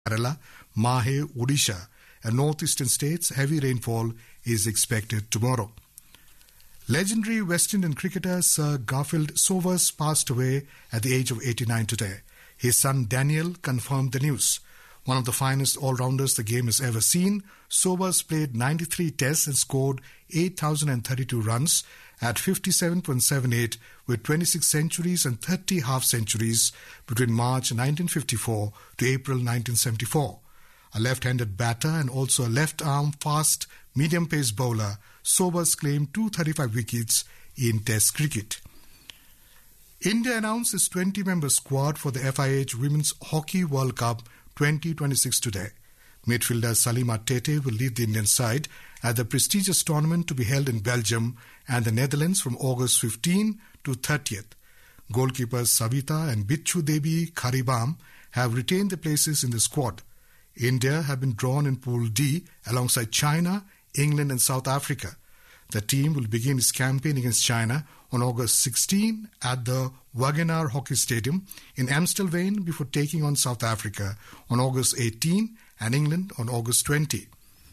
Kerala, Mahe, Odisha, and northeastern states, heavy rainfall is expected tomorrow. Legendary West Indian cricketer Sir Garfield Sobers passed away at the age of 89 today. His son Daniel confirmed the news. One of the finest all-rounders the game has ever seen, Sobers played 93 tests and scored 8,032 runs at 57.78 with 26 centuries and 30 half-centuries between March 1954 to April 1974. A left-handed batter and also a left-arm fast medium-pace bowler, Sobers claimed 235 wickets in Test cricket. India announced its 20-member squad for the FIH Women's Hockey World Cup 2026 today. Midfielder Salima Tete will lead the Indian side at the prestigious tournament to be held in Belgium and the Netherlands from August 15 to 30th. Goalkeepers Savita and Bichu Devi Karibam have retained their places in the squad. India have been drawn in Pool D alongside China, England, and South Africa. The team will begin its campaign against China on August 16 at the Wagenaar Hockey Stadium in Amstelveen before taking on South Africa on August 18 and England on August 20.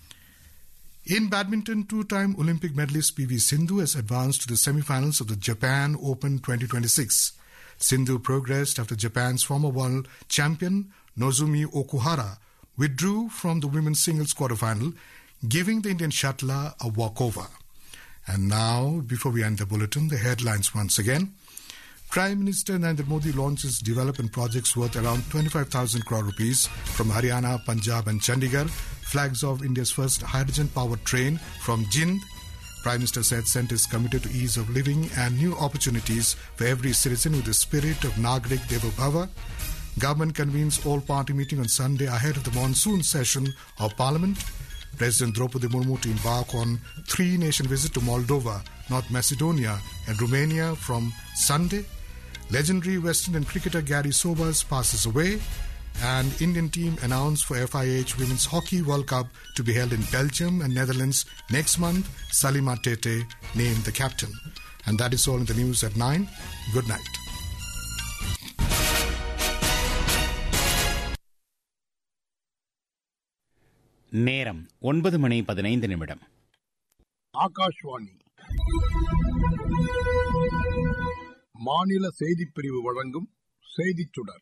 In badminton, two-time Olympic medalist PV Sindhu has advanced to the semi-finals of the Japan Open 2026. Sindhu progressed after Japan's former world champion Nozumi Okuhara withdrew from the women's singles quarterfinal, giving the Indian shuttler a walkover. And now, before we end the bulletin, the headlines once again. Prime Minister Narendra Modi launches development projects worth around 25,000 crore rupees from Haryana, Punjab, and Chandigarh. Flags of India's first hydrogen-powered train from Jind. Prime Minister said Centre is committed to ease of living and new opportunities for every citizen with the spirit of Nagrik Devo Bhava. Government convenes all-party meeting on Sunday ahead of the monsoon session of Parliament. President Draupadi Murmu to embark on three-nation visit to Moldova, North Macedonia, and Romania from Sunday. Legendary West Indian cricketer Gary Sobers passes away, and Indian team announced for FIH Women's Hockey World Cup to be held in Belgium and Netherlands next month. Salima Tete named the captain. And that is all in the news at 9. Good night. நேரம் ஒன்பது மணி பதினைந்து நிமிடம் ஆகாஷ்வாணி மாநில செய்திப் பிரிவு வழங்கும் செய்திச் சுடர்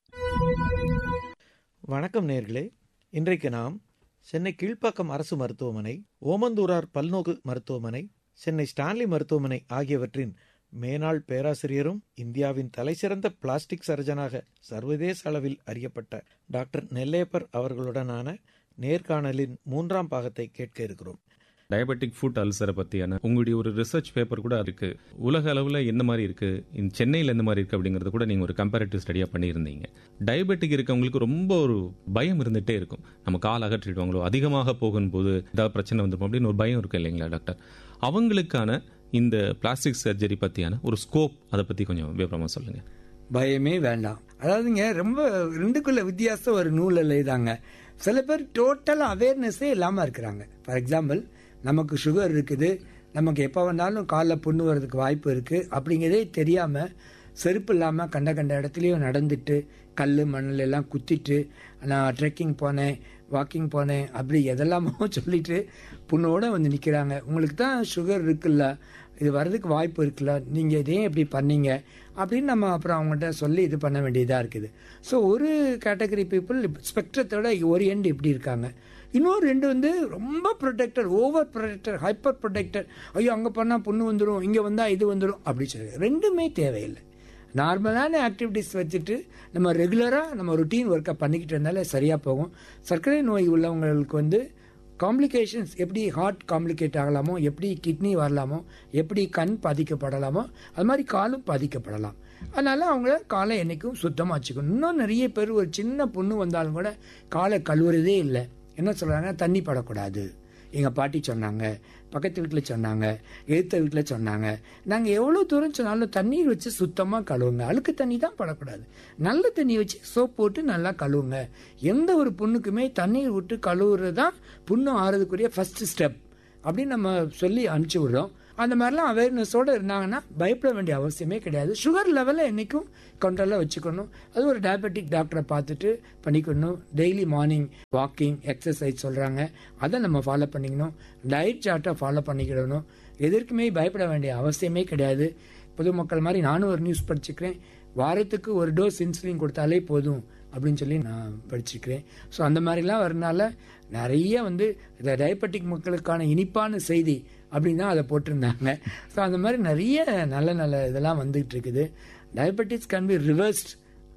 வணக்கம் நேர்களே இன்றைக்கு நாம் சென்னை கீழ்ப்பாக்கம் அரசு மருத்துவமனை ஓமந்தூரார் பல்நோக்கு மருத்துவமனை சென்னை ஸ்டான்லி மருத்துவமனை ஆகியவற்றின் மேனாள் பேராசிரியரும் இந்தியாவின் தலைசிறந்த பிளாஸ்டிக் சர்ஜனாக சர்வதேச அளவில் அறியப்பட்ட டாக்டர் நெல்லையப்பர் அவர்களுடனான நேர்காணலின் மூன்றாம் பாகத்தை கேட்க இருக்கிறோம் டயபெட்டிக் ஃபுட் அல்சரை பத்தியான உங்களுடைய ஒரு ரிசர்ச் பேப்பர் கூட இருக்கு உலக அளவில் எந்த மாதிரி இருக்கு இந்த சென்னையில் எந்த மாதிரி இருக்கு அப்படிங்கறது கூட நீங்க ஒரு கம்பேரிட்டிவ் ஸ்டடியா பண்ணியிருந்தீங்க டயபெட்டிக் இருக்கவங்களுக்கு ரொம்ப ஒரு பயம் இருந்துட்டே இருக்கும் நம்ம கால் அகற்றிடுவாங்களோ அதிகமாக போகும்போது ஏதாவது பிரச்சனை வந்துடும் அப்படின்னு ஒரு பயம் இருக்கு இல்லைங்களா டாக்டர் அவங்களுக்கான இந்த பிளாஸ்டிக் சர்ஜரி பத்தியான ஒரு ஸ்கோப் அதை பத்தி கொஞ்சம் விவரமா சொல்லுங்க பயமே வேண்டாம் அதாவதுங்க ரொம்ப ரெண்டுக்குள்ள வித்தியாசம் ஒரு நூல் எழுதாங்க சில பேர் டோட்டல் அவேர்னஸே இல்லாமல் இருக்கிறாங்க ஃபார் எக்ஸாம்பிள் நமக்கு சுகர் இருக்குது நமக்கு எப்போ வேணாலும் காலில் புண்ணு வர்றதுக்கு வாய்ப்பு இருக்குது அப்படிங்கிறதே தெரியாமல் செருப்பு இல்லாமல் கண்ட கண்ட இடத்துலையும் நடந்துட்டு கல் மணல் எல்லாம் குத்திட்டு நான் ட்ரெக்கிங் போனேன் வாக்கிங் போனேன் அப்படி எதெல்லாமோ சொல்லிட்டு புண்ணோடு வந்து நிற்கிறாங்க உங்களுக்கு தான் சுகர் இருக்குல்ல இது வர்றதுக்கு வாய்ப்பு இருக்குல்ல நீங்கள் இதே எப்படி பண்ணீங்க அப்படின்னு நம்ம அப்புறம் அவங்கள்ட்ட சொல்லி இது பண்ண வேண்டியதாக இருக்குது ஸோ ஒரு கேட்டகரி பீப்புள் ஸ்பெக்ட்ரத்தோட ஒரு எண்டு இப்படி இருக்காங்க இன்னொரு ரெண்டு வந்து ரொம்ப protector over protector hyper protector ஐயோ அங்கே பண்ணால் பொண்ணு வந்துடும் இங்கே வந்தால் இது வந்துடும் அப்படி சொல்லி ரெண்டுமே தேவையில்லை நார்மலான ஆக்டிவிட்டிஸ் வச்சுட்டு நம்ம ரெகுலராக நம்ம ருட்டீன் ஒர்க்கை பண்ணிக்கிட்டு இருந்தாலே சரியாக போகும் சர்க்கரை நோய் உள்ளவங்களுக்கு வந்து காம்ப்ளிகேஷன்ஸ் எப்படி ஹார்ட் காம்ப்ளிகேட் ஆகலாமோ எப்படி கிட்னி வரலாமோ எப்படி கண் பாதிக்கப்படலாமோ அது மாதிரி காலும் பாதிக்கப்படலாம் அதனால அவங்க காலை என்னைக்கும் சுத்தமாக வச்சுக்கணும் இன்னும் நிறைய பேர் ஒரு சின்ன பொண்ணு வந்தாலும் கூட காலை கழுவுறதே இல்லை என்ன சொல்கிறாங்க தண்ணி படக்கூடாது எங்கள் பாட்டி சொன்னாங்க பக்கத்து வீட்டில் சொன்னாங்க எழுத்த வீட்டில் சொன்னாங்க நாங்கள் எவ்வளோ தூரம் சொன்னாலும் தண்ணீர் வச்சு சுத்தமாக கழுவுங்க அழுக்கு தண்ணி தான் படக்கூடாது நல்ல தண்ணி வச்சு சோப் போட்டு நல்லா கழுவுங்க எந்த ஒரு புண்ணுக்குமே தண்ணீர் விட்டு கழுவுறது தான் புண்ணு ஆறுறதுக்குரிய ஃபர்ஸ்ட் ஸ்டெப் அப்படின்னு நம்ம சொல்லி அனுப்பிச்சி விடுறோம் அந்த மாதிரிலாம் அவேர்னஸோடு இருந்தாங்கன்னா பயப்பட வேண்டிய அவசியமே கிடையாது சுகர் லெவலை என்றைக்கும் கண்ட்ரோலாக வச்சுக்கணும் அது ஒரு டயபெட்டிக் டாக்டரை பார்த்துட்டு பண்ணிக்கணும் டெய்லி மார்னிங் வாக்கிங் எக்ஸசைஸ் சொல்கிறாங்க அதை நம்ம ஃபாலோ பண்ணிக்கணும் டயட் சார்ட்டை ஃபாலோ பண்ணிக்கிடணும் எதற்குமே பயப்பட வேண்டிய அவசியமே கிடையாது பொதுமக்கள் மாதிரி நானும் ஒரு நியூஸ் படிச்சுக்கிறேன் வாரத்துக்கு ஒரு டோஸ் இன்சுலின் கொடுத்தாலே போதும் அப்படின்னு சொல்லி நான் படிச்சுக்கிறேன் ஸோ அந்த மாதிரிலாம் வரனால நிறைய வந்து இந்த டயபெட்டிக் மக்களுக்கான இனிப்பான செய்தி அப்படின்னு தான் அதை போட்டிருந்தாங்க ஸோ அந்த மாதிரி நிறைய நல்ல நல்ல இதெல்லாம் வந்துகிட்டு இருக்குது டயபெட்டிஸ் கேன் பி ரிவர்ஸ்ட்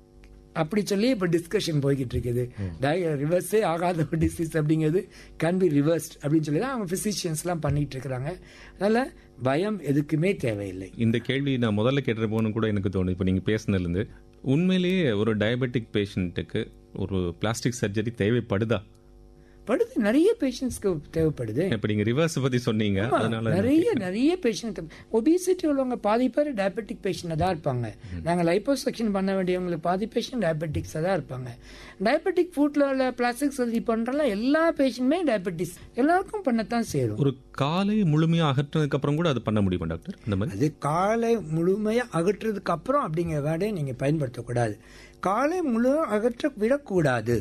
அப்படி சொல்லி இப்போ டிஸ்கஷன் போய்கிட்டு இருக்குது ரிவர்ஸே ஆகாத ஒரு டிசீஸ் அப்படிங்கிறது கேன் பி ரிவர்ஸ்ட் அப்படின்னு சொல்லி தான் அவங்க ஃபிசிஷியன்ஸ்லாம் பண்ணிட்டு இருக்கிறாங்க அதனால பயம் எதுக்குமே தேவையில்லை இந்த கேள்வி நான் முதல்ல கேட்டிருப்போன்னு கூட எனக்கு தோணுது இப்போ நீங்கள் பேசுனதுலேருந்து உண்மையிலேயே ஒரு டயபெட்டிக் பேஷண்ட்டுக்கு ஒரு பிளாஸ்டிக் சர்ஜரி தேவைப்படுதா படுது நிறைய பேஷண்ட்ஸ்க்கு தேவைப்படுது இப்போ நீங்கள் ரிவர்ஸ் பற்றி சொன்னீங்க ஆமா, அதனால நிறைய நிறைய பேஷண்ட் ஒபிசிட்டி உள்ளவங்க பாதி பேர் டயபெட்டிக் பேஷண்ட் தான் இருப்பாங்க நாங்க லைப்போசெக்ஷன் பண்ண வேண்டியவங்களுக்கு பாதி பேஷண்ட் டயபெட்டிக்ஸ் தான் இருப்பாங்க டயபெட்டிக் ஃபுட்ல உள்ள பிளாஸ்டிக் சர்ஜரி பண்றலாம் எல்லா பேஷண்ட்டுமே டயபெட்டிஸ் எல்லாருக்கும் பண்ணத்தான் சேரும் ஒரு காலை முழுமையாக அகற்றினதுக்கு அப்புறம் கூட அது பண்ண முடியுமா டாக்டர் அந்த மாதிரி அது காலை முழுமையா அகற்றுறதுக்கு அப்புறம் அப்படிங்கிற வேர்டை நீங்க பயன்படுத்தக்கூடாது காலை முழு அகற்ற விடக்கூடாது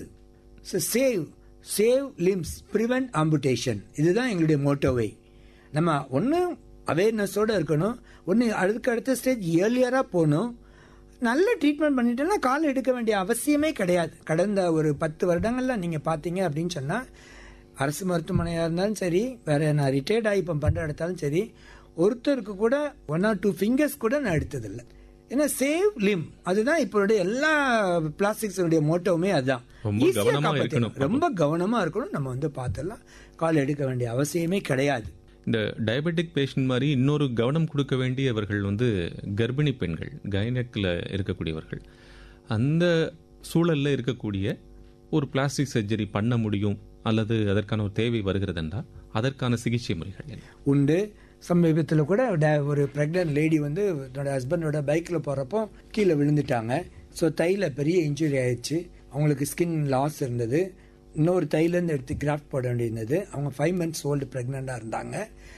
save save limbs prevent amputation இதுதான் எங்களுடைய மோட்டோவை நம்ம ஒன்று அவேர்னஸோடு இருக்கணும் ஒன்று அதுக்கு அடுத்த ஸ்டேஜ் ஏர்லியராக போகணும் நல்ல ட்ரீட்மெண்ட் பண்ணிட்டோம்னா கால் எடுக்க வேண்டிய அவசியமே கிடையாது கடந்த ஒரு பத்து வருடங்கள்ல நீங்கள் பார்த்தீங்க அப்படின்னு சொன்னால் அரசு மருத்துவமனையாக இருந்தாலும் சரி வேற நான் ரிட்டையர்ட் ஆகி இப்போ பண்ணுற எடுத்தாலும் சரி ஒருத்தருக்கு கூட ஒன் ஆர் டூ ஃபிங்கர்ஸ் கூட நான் எடுத்ததில்லை ஏன்னா சேவ் லிம் அதுதான் இப்போடைய எல்லா பிளாஸ்டிக்ஸுடைய மோட்டோவுமே அதுதான் ரொம்ப Easy ஆ கவனமா காப்பாத்திடும். இருக்கணும். ரொம்ப கவனமா இருக்கணும் நம்ம வந்து பார்த்தலாம் கால் எடுக்க வேண்டிய அவசியமே கிடையாது இந்த டயபெட்டிக் பேஷண்ட் மாதிரி இன்னொரு கவனம் கொடுக்க வேண்டியவர்கள் வந்து கர்ப்பிணி பெண்கள் கைனக்கில் இருக்கக்கூடியவர்கள் அந்த சூழல்ல இருக்கக்கூடிய ஒரு பிளாஸ்டிக் சர்ஜரி பண்ண முடியும் அல்லது அதற்கான ஒரு தேவை வருகிறதென்றா அதற்கான சிகிச்சை முறைகள் என்ன உண்டு சமீபத்தில் கூட ட- ஒரு பிரெக்னன்ட் லேடி வந்து என்னோட ஹஸ்பண்டோட பைக்கில் போகிறப்போ கீழே விழுந்துட்டாங்க ஸோ தையில பெரிய இன்ஜுரி ஆயிடுச்சு அவங்களுக்கு ஸ்கின் லாஸ் இருந்தது இன்னொரு தையிலேருந்து எடுத்து கிராஃப்ட் போட வேண்டியிருந்தது அவங்க ஃபைவ் மந்த்ஸ் ஓல்டு ப்ரெக்னெண்ட்டாக இருந்தாங்க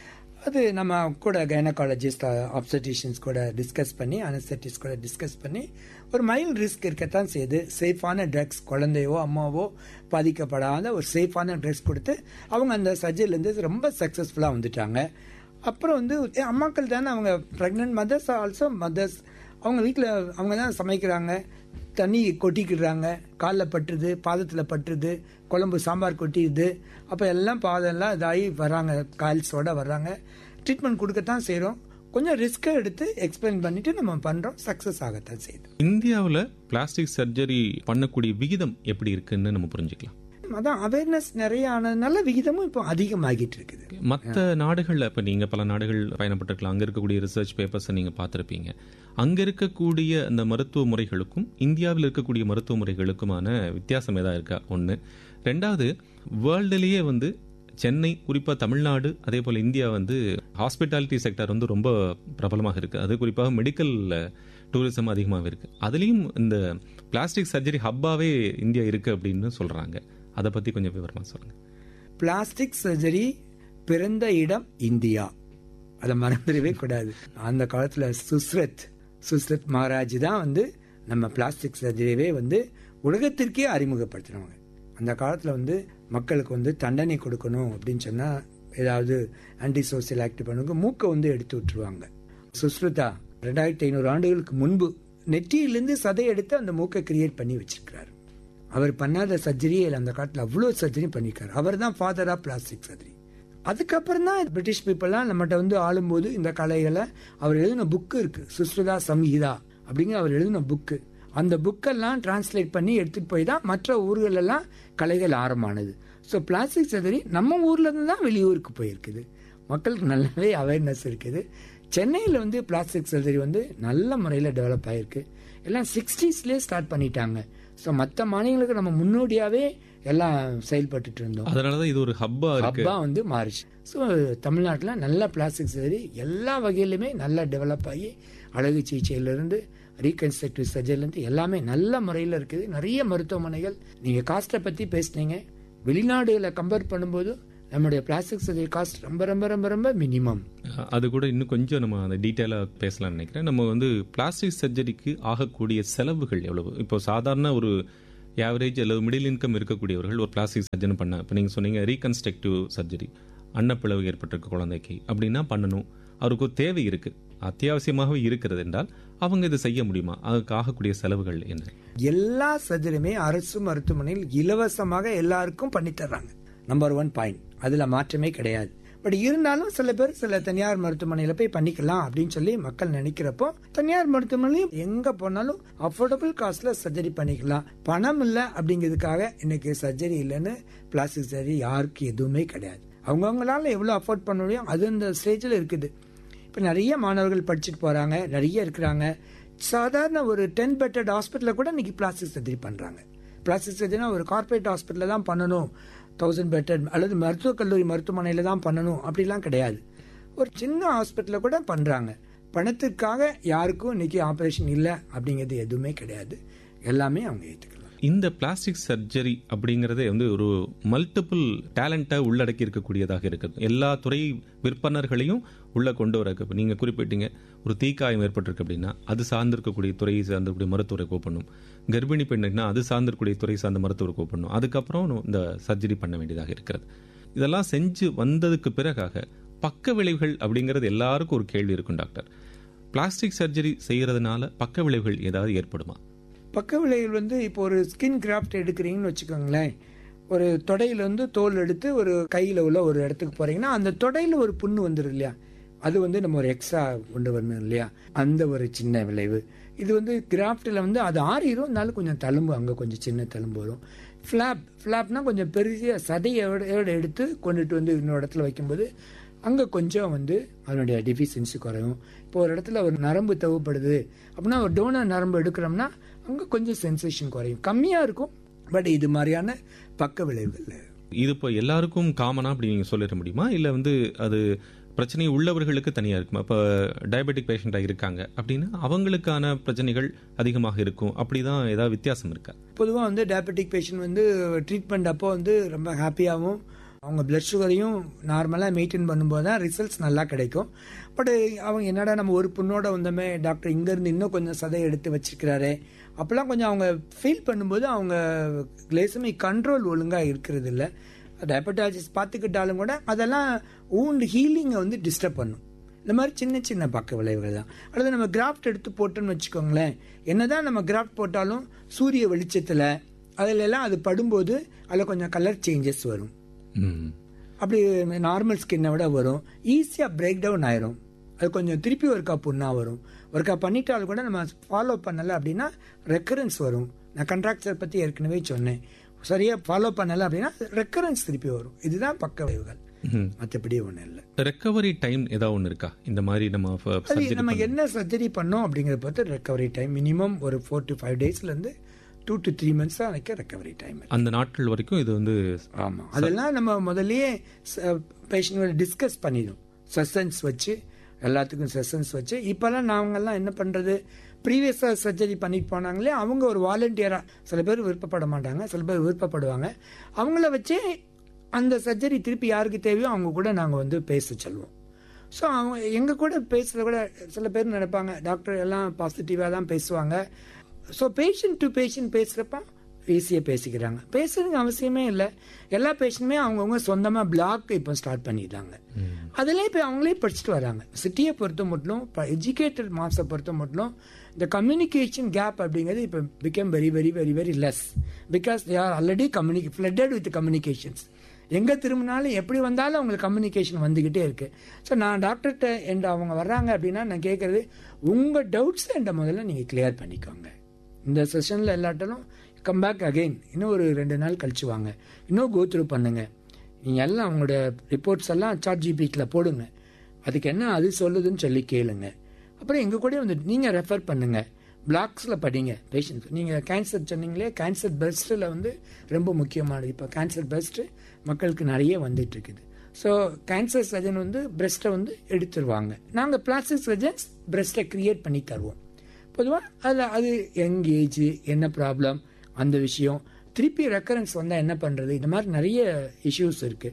அது நம்ம கூட கைனகாலஜிஸ்ட் ஆப்சட்டிஷியன்ஸ் கூட டிஸ்கஸ் பண்ணி அனஸ்தட்டிஸ் கூட டிஸ்கஸ் பண்ணி ஒரு மைல்ட் ரிஸ்க் இருக்கத்தான் செய்யுது சேஃபான ட்ரக்ஸ் குழந்தையோ அம்மாவோ பாதிக்கப்படாத ஒரு சேஃபான ட்ரக்ஸ் கொடுத்து அவங்க அந்த சர்ஜரிலேருந்து ரொம்ப சக்ஸஸ்ஃபுல்லாக வந்துட்டாங்க அப்புறம் வந்து ஏ, அம்மாக்கள் தானே அவங்க ப்ரெக்னென்ட் மதர்ஸ் ஆல்சோ மதர்ஸ் அவங்க வீட்டில் அவங்க தான் சமைக்கிறாங்க தண்ணி கொட்டிக்கிடுறாங்க காலில் பட்டுருது பாதத்தில் பட்டுருது குழம்பு சாம்பார் கொட்டிடுது அப்போ எல்லாம் பாதம்லாம் இதாகி வர்றாங்க கால்ஸோட வர்றாங்க ட்ரீட்மெண்ட் கொடுக்கத்தான் செய்கிறோம் கொஞ்சம் ரிஸ்க்கை எடுத்து எக்ஸ்பிளைன் பண்ணிட்டு நம்ம பண்ணுறோம் சக்ஸஸ் ஆகத்தான் செய்யுது இந்தியாவில் பிளாஸ்டிக் சர்ஜரி பண்ணக்கூடிய விகிதம் எப்படி இருக்குன்னு நம்ம புரிஞ்சுக்கலாம் அதான் அவேர்னஸ் நிறைய ஆனதுனால விகிதமும் இப்போ அதிகமாகிட்டு இருக்குது மற்ற நாடுகளில் இப்போ நீங்கள் பல நாடுகள் பயணப்பட்டிருக்கலாம் அங்கே இருக்கக்கூடிய ரிசர்ச் பேப்பர்ஸை நீங்கள் பார்த்துருப்பீங்க அங்கே இருக்கக்கூடிய அந்த மருத்துவ முறைகளுக்கும் இந்தியாவில் இருக்கக்கூடிய மருத்துவ முறைகளுக்குமான வித்தியாசம் ஏதாவது இருக்கா ஒன்று ரெண்டாவது வேர்ல்டுலேயே வந்து சென்னை குறிப்பாக தமிழ்நாடு அதே போல் இந்தியா வந்து ஹாஸ்பிட்டாலிட்டி செக்டர் வந்து ரொம்ப பிரபலமாக இருக்குது அது குறிப்பாக மெடிக்கல் டூரிசம் அதிகமாக இருக்குது அதுலேயும் இந்த பிளாஸ்டிக் சர்ஜரி ஹப்பாவே இந்தியா இருக்குது அப்படின்னு சொல்கிறாங்க அதை பற்றி கொஞ்சம் விவரமாக சொல்லுங்கள் பிளாஸ்டிக் சர்ஜரி பிறந்த இடம் இந்தியா அதை மறந்துடவே கூடாது அந்த காலத்துல சுஸ்ரத் சுஸ்ரத் மகாராஜ் தான் வந்து நம்ம பிளாஸ்டிக் சர்ஜரியவே வந்து உலகத்திற்கே அறிமுகப்படுத்தினவங்க அந்த காலத்துல வந்து மக்களுக்கு வந்து தண்டனை கொடுக்கணும் அப்படின்னு சொன்னா ஏதாவது ஆன்டி சோசியல் ஆக்ட் பண்ணுங்க மூக்கை வந்து எடுத்து விட்டுருவாங்க சுஸ்ருதா ரெண்டாயிரத்தி ஐநூறு ஆண்டுகளுக்கு முன்பு நெற்றியிலிருந்து சதை எடுத்து அந்த மூக்கை கிரியேட் பண்ணி வச்சிருக்கிறாரு அவர் பண்ணாத சர்ஜரியே இல்லை அந்த காலத்தில் அவ்வளோ சர்ஜரி பண்ணியிருக்காரு அவர் தான் ஃபாதர் ஆஃப் பிளாஸ்டிக் சர்ஜரி அதுக்கப்புறம் தான் பிரிட்டிஷ் பீப்புளெலாம் நம்மகிட்ட வந்து ஆளும்போது இந்த கலைகளை அவர் எழுதின புக்கு இருக்கு சுஸ்ருதா சம்ஹிதா அப்படிங்கிற அவர் எழுதின புக்கு அந்த புக்கெல்லாம் டிரான்ஸ்லேட் பண்ணி எடுத்துட்டு போய் தான் மற்ற ஊர்களெல்லாம் கலைகள் ஆரம்பமானது ஸோ பிளாஸ்டிக் சர்ஜரி நம்ம ஊர்ல இருந்து தான் வெளியூருக்கு போயிருக்குது மக்களுக்கு நல்லாவே அவேர்னஸ் இருக்குது சென்னையில் வந்து பிளாஸ்டிக் சர்ஜரி வந்து நல்ல முறையில் டெவலப் ஆயிருக்கு எல்லாம் சிக்ஸ்டீஸ்லேயே ஸ்டார்ட் பண்ணிட்டாங்க ஸோ மற்ற மாநிலங்களுக்கு நம்ம முன்னோடியாவே எல்லாம் செயல்பட்டுட்டு இருந்தோம் அதனால தான் இது ஒரு ஹப்பா இருக்கு ஹப்பா வந்து மாறிச்சு ஸோ தமிழ்நாட்டில் நல்ல பிளாஸ்டிக் சர்ஜரி எல்லா வகையிலுமே நல்லா டெவலப் ஆகி அழகு சிகிச்சையிலிருந்து ரீகன்ஸ்ட்ரக்டிவ் சர்ஜரிலேருந்து எல்லாமே நல்ல முறையில் இருக்குது நிறைய மருத்துவமனைகள் நீங்கள் காஸ்ட்டை பற்றி பேசுனீங்க வெளிநாடுகளை கம்பேர் பண்ணும்போது நம்முடைய பிளாஸ்டிக் சர்ஜரி காஸ்ட் ரொம்ப ரொம்ப ரொம்ப ரொம்ப மினிமம் அது கூட இன்னும் கொஞ்சம் நம்ம அந்த டீட்டெயிலாக பேசலாம்னு நினைக்கிறேன் நம்ம வந்து பிளாஸ்டிக் சர்ஜரிக்கு ஆகக்கூடிய செலவுகள் எவ்வளவு இப்போ சாதாரண ஒரு ஆவரேஜ் அல்லது மிடில் இன்கம் இருக்கக்கூடியவர்கள் ஒரு பிளாஸ்டிக் சர்ஜரி பண்ண இப்போ நீங்கள் சொன்னீங்க ரீகன்ஸ்ட்ரக்டிவ் சர்ஜரி அன்னப்பிளவு ஏற்பட்டிருக்க குழந்தைக்கு அப்படின்னா பண்ணணும் அவருக்கு ஒரு தேவை இருக்கு அத்தியாவசியமாகவே இருக்கிறது என்றால் அவங்க இதை செய்ய முடியுமா அதுக்கு ஆகக்கூடிய செலவுகள் என்ன எல்லா சர்ஜரியுமே அரசு மருத்துவமனையில் இலவசமாக எல்லாருக்கும் பண்ணி தர்றாங்க நம்பர் ஒன் பாயிண்ட் அதுல மாற்றமே கிடையாது பட் இருந்தாலும் சில பேர் சில தனியார் மருத்துவமனையில போய் பண்ணிக்கலாம் அப்படின்னு சொல்லி மக்கள் நினைக்கிறப்போ தனியார் மருத்துவமனையிலும் எங்க போனாலும் அஃபோர்டபுள் காஸ்ட்ல சர்ஜரி பண்ணிக்கலாம் பணம் இல்ல அப்படிங்கிறதுக்காக இன்னைக்கு சர்ஜரி இல்லைன்னு பிளாஸ்டிக் சர்ஜரி யாருக்கு எதுவுமே கிடையாது அவங்கவுங்களால எவ்வளவு அஃபோர்ட் பண்ண முடியும் அது அந்த ஸ்டேஜில் இருக்குது இப்போ நிறைய மாணவர்கள் படிச்சுட்டு போறாங்க நிறைய இருக்கிறாங்க சாதாரண ஒரு டென் பெட்டட் ஹாஸ்பிட்டலில் கூட இன்னைக்கு பிளாஸ்டிக் சர்ஜரி பண்றாங்க பிளாஸ்டிக் சர்ஜரினா ஒரு கார்பரேட் ஹாஸ்பிட்டலில் தான் பண்ணணும் தௌசண்ட் பெட்டட் அல்லது மருத்துவக் கல்லூரி மருத்துவமனையில் தான் பண்ணணும் அப்படிலாம் கிடையாது ஒரு சின்ன ஹாஸ்பிட்டலில் கூட பண்றாங்க பணத்திற்காக யாருக்கும் இன்னைக்கு ஆப்ரேஷன் இல்லை அப்படிங்கிறது எதுவுமே கிடையாது எல்லாமே அவங்க ஏற்றுக்கலாம் இந்த பிளாஸ்டிக் சர்ஜரி அப்படிங்கறதே வந்து ஒரு மல்டிபிள் டேலண்ட்டை உள்ளடக்கி இருக்கக்கூடியதாக இருக்குது எல்லா துறை விற்பனர்களையும் உள்ள கொண்டு வர இப்போ நீங்க குறிப்பிட்டீங்க ஒரு தீக்காயம் ஏற்பட்டிருக்கு அப்படின்னா அது சார்ந்திருக்கக்கூடிய துறையை சார்ந்திருக்கக்கூடிய மருத்துவரை கூப்பிடணும் கர்ப்பிணி பெண்ணுன்னா அது சார்ந்திருக்கக்கூடிய துறை சார்ந்த மருத்துவரை கூப்பிடணும் அதுக்கப்புறம் இந்த சர்ஜரி பண்ண வேண்டியதாக இருக்கிறது இதெல்லாம் செஞ்சு வந்ததுக்கு பிறகாக பக்க விளைவுகள் அப்படிங்கிறது எல்லாருக்கும் ஒரு கேள்வி இருக்கும் டாக்டர் பிளாஸ்டிக் சர்ஜரி செய்யறதுனால பக்க விளைவுகள் ஏதாவது ஏற்படுமா பக்க விளைவுகள் வந்து இப்போ ஒரு ஸ்கின் கிராஃப்ட் எடுக்கிறீங்கன்னு வச்சுக்கோங்களேன் ஒரு தொடையில வந்து தோல் எடுத்து ஒரு கையில உள்ள ஒரு இடத்துக்கு போறீங்கன்னா அந்த தொடையில ஒரு புண்ணு வந்துடும் இல்லையா அது வந்து நம்ம ஒரு எக்ஸ்ட்ரா கொண்டு வரணும் இல்லையா அந்த ஒரு சின்ன விளைவு இது வந்து கிராஃப்டில் வந்து அது ஆறிரும் இருந்தாலும் கொஞ்சம் தழும்பு அங்கே கொஞ்சம் சின்ன தழும்பு வரும் ஃப்ளாப் ஃப்ளாப்னா கொஞ்சம் பெரிய சதையோட எடுத்து கொண்டுட்டு வந்து இன்னொரு இடத்துல வைக்கும்போது அங்கே கொஞ்சம் வந்து அதனுடைய டிஃபிஷியன்சி குறையும் இப்போ ஒரு இடத்துல ஒரு நரம்பு தேவைப்படுது அப்படின்னா ஒரு டோனர் நரம்பு எடுக்கிறோம்னா அங்கே கொஞ்சம் சென்சேஷன் குறையும் கம்மியாக இருக்கும் பட் இது மாதிரியான பக்க விளைவுகள் இது இப்போ எல்லாருக்கும் காமனா அப்படி நீங்க சொல்லிட முடியுமா இல்ல வந்து அது பிரச்சனை உள்ளவர்களுக்கு தனியா இருக்குமா இப்போ டயபெட்டிக் பேஷண்டாக இருக்காங்க அப்படின்னா அவங்களுக்கான பிரச்சனைகள் அதிகமாக இருக்கும் அப்படிதான் ஏதாவது வித்தியாசம் இருக்கா பொதுவாக வந்து டயபெட்டிக் பேஷண்ட் வந்து ட்ரீட்மெண்ட் அப்போ வந்து ரொம்ப ஹாப்பியாகவும் அவங்க பிளட் சுகரையும் நார்மலாக மெயின்டைன் பண்ணும்போது தான் ரிசல்ட்ஸ் நல்லா கிடைக்கும் பட் அவங்க என்னடா நம்ம ஒரு புண்ணோட வந்தோமே டாக்டர் இங்கேருந்து இன்னும் கொஞ்சம் சதை எடுத்து வச்சிருக்கிறாரே அப்போல்லாம் கொஞ்சம் அவங்க ஃபீல் பண்ணும்போது அவங்க கிளேசமி கண்ட்ரோல் ஒழுங்காக இருக்கிறது இல்லை டயபெட்டாலஜிஸ்ட் பார்த்துக்கிட்டாலும் கூட அதெல்லாம் ஊண்டு ஹீலிங்கை வந்து டிஸ்டர்ப் பண்ணும் இந்த மாதிரி சின்ன சின்ன பக்க விளைவுகள் தான் அல்லது நம்ம கிராஃப்ட் எடுத்து போட்டோம்னு வச்சுக்கோங்களேன் என்னதான் நம்ம கிராஃப்ட் போட்டாலும் சூரிய வெளிச்சத்தில் அதில் எல்லாம் அது படும்போது அதில் கொஞ்சம் கலர் சேஞ்சஸ் வரும் ம். அப்படி நார்மல் ஸ்கின்னை விட வரும் ஈஸியாக பிரேக் டவுன் ஆயிரும் அது கொஞ்சம் திருப்பி ஒருக்கா புண்ணாக வரும் ஒருக்கா பண்ணிட்டாலும் கூட நம்ம ஃபாலோ பண்ணலை அப்படின்னா ரெக்கரன்ஸ் வரும் நான் கண்ட்ராக்டர் பற்றி ஏற்கனவே சொன்னேன் சரியாக ஃபாலோ பண்ணலை அப்படின்னா ரெக்கரன்ஸ் திருப்பி வரும் இதுதான் பக்க விளைவுகள் ம்ஹும். மற்றபடி ஒன்றும் இல்லை ரெக்கவரி டைம் ஏதாவது ஒன்று இருக்கா இந்த மாதிரி நம்ம ஃப- அது surgery நம்ம பண்ண- என்ன சர்ஜரி பண்ணோம் அப்படிங்கிறத பொறுத்து ரெக்கவரி டைம் மினிமம் ஒரு ஃபோர் டு ஃபைவ் டேஸ்லேருந்து டூ டு த்ரீ மந்த்ஸ் தான் எனக்கு ரெக்கவரி டைம் அந்த நாட்கள் வரைக்கும் இது வந்து ஆமாம் அதெல்லாம் நம்ம முதல்லயே பேஷண்டோட டிஸ்கஸ் பண்ணிடும் செஷன்ஸ் வச்சு எல்லாத்துக்கும் செஷன்ஸ் வச்சு இப்போல்லாம் நாங்கெல்லாம் என்ன பண்ணுறது ப்ரீவியஸாக சர்ஜரி பண்ணிட்டு போனாங்களே அவங்க ஒரு வாலண்டியராக சில பேர் விருப்பப்பட மாட்டாங்க சில பேர் விருப்பப்படுவாங்க அவங்கள வச்சே அந்த சர்ஜரி திருப்பி யாருக்கு தேவையோ அவங்க கூட நாங்கள் வந்து பேச சொல்லுவோம் ஸோ அவங்க எங்கள் கூட பேசுகிறத கூட சில பேர் நினைப்பாங்க டாக்டர் எல்லாம் பாசிட்டிவாக தான் பேசுவாங்க ஸோ பேஷண்ட் டு பேஷண்ட் பேசுகிறப்ப ஈஸியாக பேசிக்கிறாங்க பேசுறதுக்கு அவசியமே இல்லை எல்லா பேஷண்ட்டுமே அவங்கவுங்க சொந்தமாக பிளாக் இப்போ ஸ்டார்ட் பண்ணிட்டாங்க அதிலே இப்போ அவங்களே படிச்சுட்டு வராங்க சிட்டியை பொறுத்த மட்டும் எஜுகேட்டட் மாஸை பொறுத்த மட்டும் இந்த கம்யூனிகேஷன் கேப் அப்படிங்கிறது இப்போ become very very very very less because they are already communica flooded with communications எங்கே திரும்பினாலும் எப்படி வந்தாலும் அவங்களுக்கு கம்யூனிகேஷன் வந்துக்கிட்டே இருக்கு ஸோ நான் டாக்டர்கிட்ட என்ற அவங்க வர்றாங்க அப்படின்னா நான் கேட்குறது உங்கள் டவுட்ஸ் என்ற முதல்ல நீங்கள் கிளியர் பண்ணிக்கோங்க இந்த செஷனில் எல்லாட்டாலும் கம் பேக் அகைன் இன்னும் ஒரு ரெண்டு நாள் கழிச்சு வாங்க இன்னும் கோ த்ரூ பண்ணுங்க நீங்கள் எல்லாம் அவங்களோட ரிப்போர்ட்ஸ் எல்லாம் சாட் ஜிபிக்கில் போடுங்க அதுக்கு என்ன அது சொல்லுதுன்னு சொல்லி கேளுங்க அப்புறம் எங்கள் கூட வந்து நீங்கள் ரெஃபர் பண்ணுங்க பிளாக்ஸில் படிங்க பேஷண்ட் நீங்கள் கேன்சர் சொன்னீங்களே கேன்சர் பெஸ்ட்டில் வந்து ரொம்ப முக்கியமானது இப்போ கேன்சர் பெஸ்ட்டு மக்களுக்கு நிறைய வந்துட்டு இருக்குது ஸோ கேன்சர் சர்ஜன் வந்து பிரஸ்ட்டை வந்து எடுத்துருவாங்க நாங்கள் பிளாஸ்டிக் சர்ஜன்ஸ் பிரஸ்ட்டை கிரியேட் பண்ணி தருவோம் பொதுவாக அதில் அது யங் ஏஜ் என்ன ப்ராப்ளம் அந்த விஷயம் திருப்பி ரெக்கரன்ஸ் வந்தால் என்ன பண்ணுறது இந்த மாதிரி நிறைய இஷ்யூஸ் இருக்குது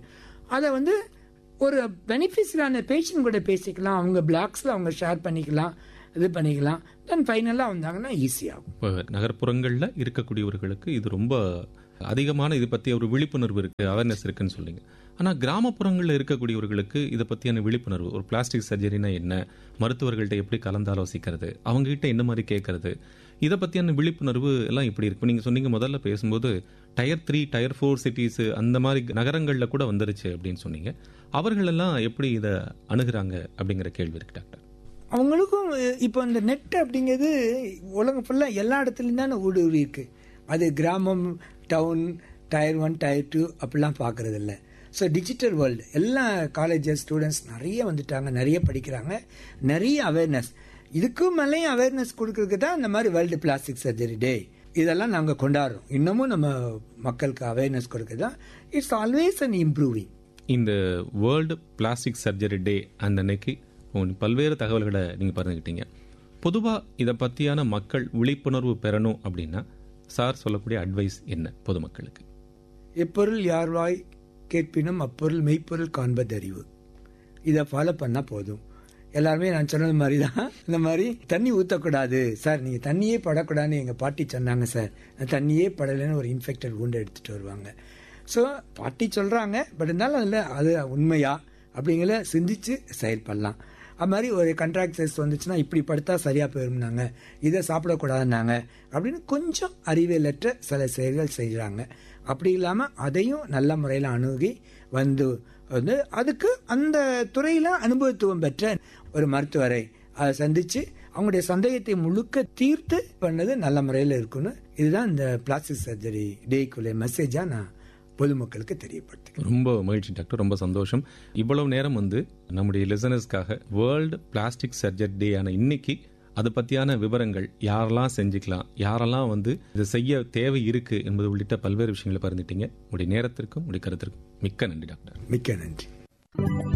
அதை வந்து ஒரு பெனிஃபிஷியரான பேஷண்ட் கூட பேசிக்கலாம் அவங்க பிளாக்ஸில் அவங்க ஷேர் பண்ணிக்கலாம் இது பண்ணிக்கலாம் தென் ஃபைனலாக வந்தாங்கன்னா ஈஸியாகும் இப்போ நகர்ப்புறங்களில் இருக்கக்கூடியவர்களுக்கு இது ரொம்ப அதிகமான இது பற்றிய ஒரு விழிப்புணர்வு இருக்கு அவேர்னஸ் இருக்குன்னு சொல்றீங்க ஆனால் கிராமப்புறங்களில் இருக்கக்கூடியவர்களுக்கு இதை பற்றியான விழிப்புணர்வு ஒரு பிளாஸ்டிக் சர்ஜரினா என்ன மருத்துவர்கள்ட்ட எப்படி கலந்தாலோசிக்கிறது அவங்க கிட்ட என்ன மாதிரி கேட்கறது இதை பற்றியான விழிப்புணர்வு எல்லாம் இப்படி இருக்கு நீங்கள் சொன்னீங்க முதல்ல பேசும்போது tier three tier four cities அந்த மாதிரி நகரங்களில் கூட வந்துருச்சு அப்படின்னு சொன்னீங்க அவர்கள் எல்லாம் எப்படி இதை அணுகுறாங்க அப்படிங்கிற கேள்வி இருக்கு டாக்டர் அவங்களுக்கும் இப்போ இந்த நெட் அப்படிங்கிறது உலகம் ஃபுல்லாக எல்லா இடத்துலையும் தானே ஊடுருவி இருக்கு அது கிராமம் town tier one tier two அப்படிலாம் பார்க்கறது இல்லை ஸோ டிஜிட்டல் வேர்ல்டு எல்லா காலேஜஸ் ஸ்டூடெண்ட்ஸ் நிறைய வந்துட்டாங்க நிறைய படிக்கிறாங்க நிறைய அவேர்னஸ் இதுக்கும் மேலேயும் அவேர்னஸ் கொடுக்கறதுக்கு தான் இந்த மாதிரி வேர்ல்டு பிளாஸ்டிக் சர்ஜரி டே இதெல்லாம் நாங்கள் கொண்டாடுறோம் இன்னமும் நம்ம மக்களுக்கு அவேர்னஸ் கொடுக்க தான் இட்ஸ் ஆல்வேஸ் அன் இம்ப்ரூவிங் இந்த வேர்ல்டு பிளாஸ்டிக் சர்ஜரி டே அந்த அன்னைக்கு உங்க பல்வேறு தகவல்களை நீங்க பகிர்ந்துக்கிட்டீங்க பொதுவா இதை பத்தியான மக்கள் விழிப்புணர்வு பெறணும் அப்படின்னா சார் சொல்லக்கூடிய அட்வைஸ் என்ன பொதுமக்களுக்கு எப்பொருள் யார்வாய் கேட்பினும் அப்பொருள் மெய்ப்பொருள் காண்பதறிவு இதை ஃபாலோ பண்ணா போதும் எல்லாருமே நான் சொன்னது மாதிரி தான் இந்த மாதிரி தண்ணி ஊற்றக்கூடாது சார் நீங்கள் தண்ணியே படக்கூடாதுன்னு எங்கள் பாட்டி சொன்னாங்க சார் நான் தண்ணியே படலைன்னு ஒரு இன்ஃபெக்டட் wound எடுத்துகிட்டு வருவாங்க ஸோ பாட்டி சொல்கிறாங்க பட் இருந்தாலும் அதில் அது உண்மையா அப்படிங்கிற சிந்திச்சு செயல்படலாம் அது மாதிரி ஒரு கண்ட்ராக்டர்ஸ் வந்துச்சுன்னா இப்படி படுத்தா சரியாக போயிருந்தாங்க இதை சாப்பிடக்கூடாதுன்னாங்க அப்படின்னு கொஞ்சம் அறிவியலற்ற சில செயல்கள் செய்கிறாங்க அப்படி இல்லாமல் அதையும் நல்ல முறையில் அணுகி வந்து வந்து அதுக்கு அந்த துறையில் அனுபவத்துவம் பெற்ற ஒரு மருத்துவரை அதை சந்திச்சு அவங்களுடைய சந்தேகத்தை முழுக்க தீர்த்து பண்ணது நல்ல முறையில் இருக்குன்னு இதுதான் இந்த பிளாஸ்டிக் சர்ஜரி டேக்குள்ள மெசேஜாக நான் பொதுமக்களுக்கு தெரியப்படுத்துகிறேன் ரொம்ப மகிழ்ச்சி டாக்டர் ரொம்ப சந்தோஷம் இவ்வளவு நேரம் வந்து நம்முடைய லிசனர்ஸ்க்காக வேர்ல்டு பிளாஸ்டிக் சர்ஜரி டே ஆன இன்னைக்கு அது பத்தியான விவரங்கள் யாரெல்லாம் செஞ்சுக்கலாம் யாரெல்லாம் வந்து இதை செய்ய தேவை இருக்கு என்பது உள்ளிட்ட பல்வேறு விஷயங்களை பகிர்ந்துட்டீங்க உங்களுடைய நேரத்திற்கும் உங்களுடைய கருத்திற்கும் மிக்க நன்றி டாக்டர் மிக்க நன்றி